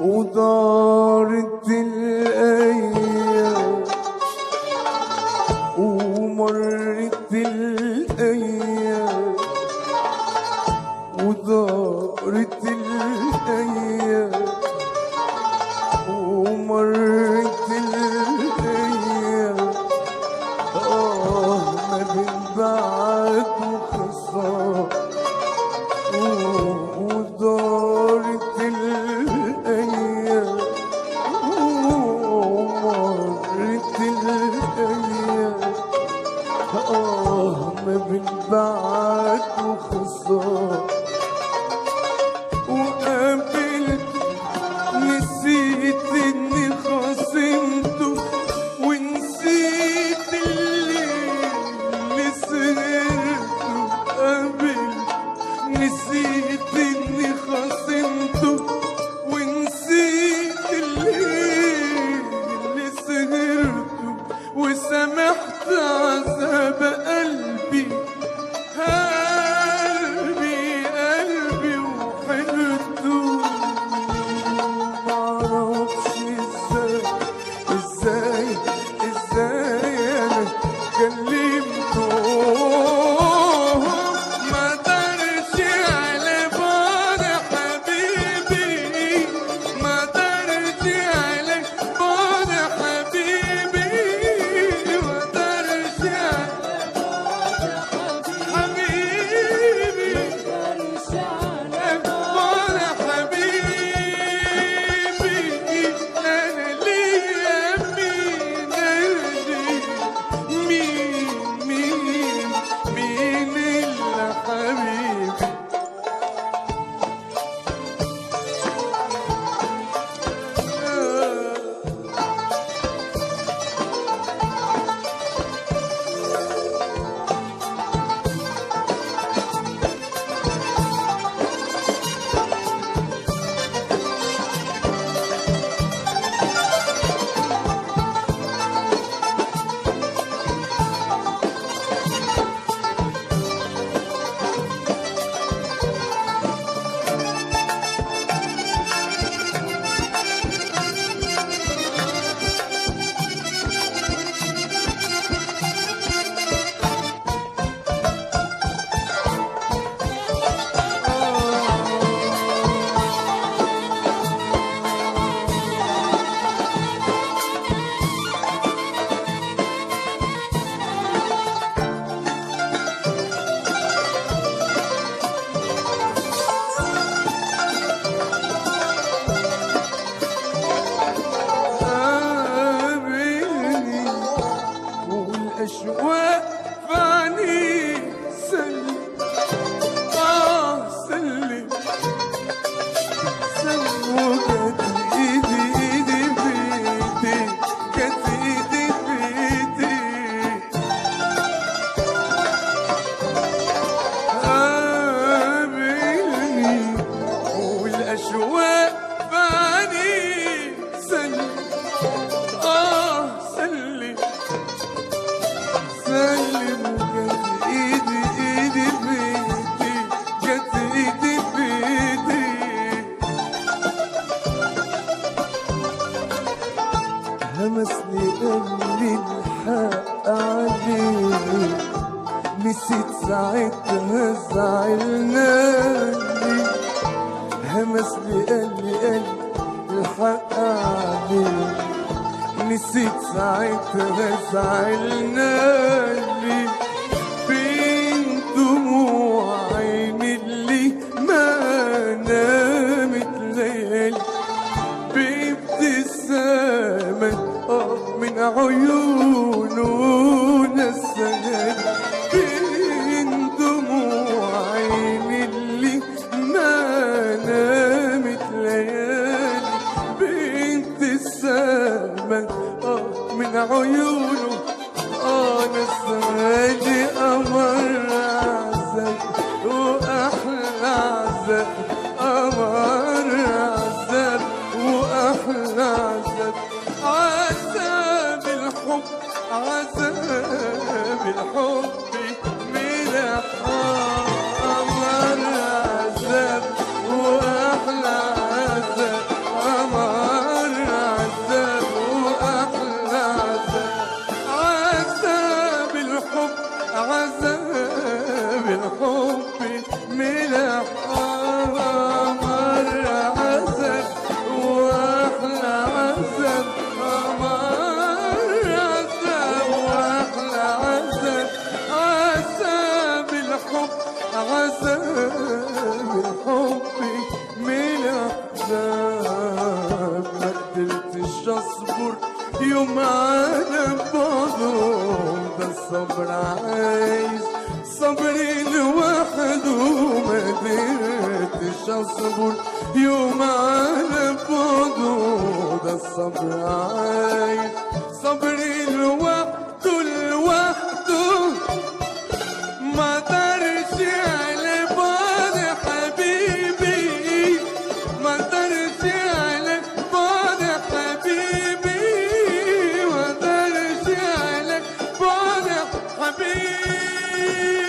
ودارت الأيام ومرت الأيام ودارت الأيام ومرت الأيام آه ما بين بعد وخصام ودارت الأيام ومرت الأيام آه ما بين بعد وخصام وقابلت نسيت إني خصمته ونسيت اللي اللي سهرته قابلت نسيت إني خصمته ونسيت الليل اللي سهرته وسمحت عذاب قلبي قلبي قلبي وحلته معرفش ازاي ازاي ازاي انا كلمته ما دارش على بعد حبيبي ما دارش على بعد حبيبي ما دارش على حبيبي بعد حبيبي انا ليا مين مين مين مين الا حبيبي قابلني والأشواق فاني سلم آه سلم سلم وكانت إيدي إيدي في إيدي كانت إيدي في إيدي قابلني والأشواق فاني سلم آه سلم سلم وكانت إيدي إيدي بإيدي كانت إيدي بإيدي همسني قال لي الحق عليه نسيت ساعتها زعلناني همسني قال لي قال لي الحق عليه نسيت ساعتها زعلناني بين دموع عيني اللي ما نامت ليالي بابتسامة آه من عيونه نساني بين دموع عيني اللي ما نامت ليالي بابتسامة آه من عيونه آه نساني اصبر يوم على بعده ده الصبر عايز صبري لوحده لوحده ما درش على بعد حبيبي ما درش على بعد حبيبي ما درش على بعد حبيبي